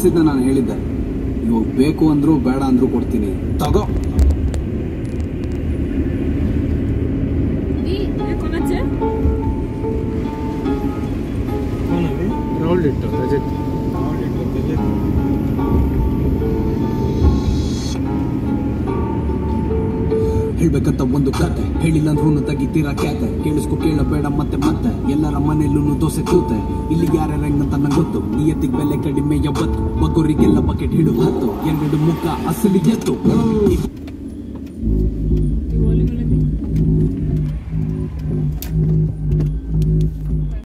ಅನ್ಸಿದ್ದ ನಾನು ಹೇಳಿದ್ದೆ ಇವಾಗ ಬೇಕು ಅಂದ್ರು ಬೇಡ ಅಂದ್ರು ಕೊಡ್ತೀನಿ ತಗೋ Oui, le connaissez ಫೋನಲ್ಲಿ ರೌಲ್ಡ್ ಇಟ್ಟು ರಜತ್ ಹೇಳ್ಬೇಕಂತ ಒಂದು ಕತೆ ಹೇಳಿಲ್ಲ ಅಂದ್ರೂ ತೆಗಿತೀರಾ ಕ್ಯಾತೆ ಕೇಳಿಸ್ಕೊ ಕೇಳಬೇಡ ಮತ್ತೆ ಮತ್ತೆ ಎಲ್ಲರ ಮನೆಯಲ್ಲೂ ದೋಸೆ ಕೂತೆ ಇಲ್ಲಿ ಯಾರ್ಯಾರ ಹೆಂಗಂತ ನಂಗೆ ಗೊತ್ತು ನಿಯತ್ತಿಗೆ ಬೆಲೆ ಕಡಿಮೆ ಯಾವತ್ತು ಬಗ್ಗೋರಿಗೆಲ್ಲ ಬಕೆಟ್ ಹಿಡು ಹತ್ತು ಎರಡು ಮುಖ ಅಸಲಿ ಎತ್ತು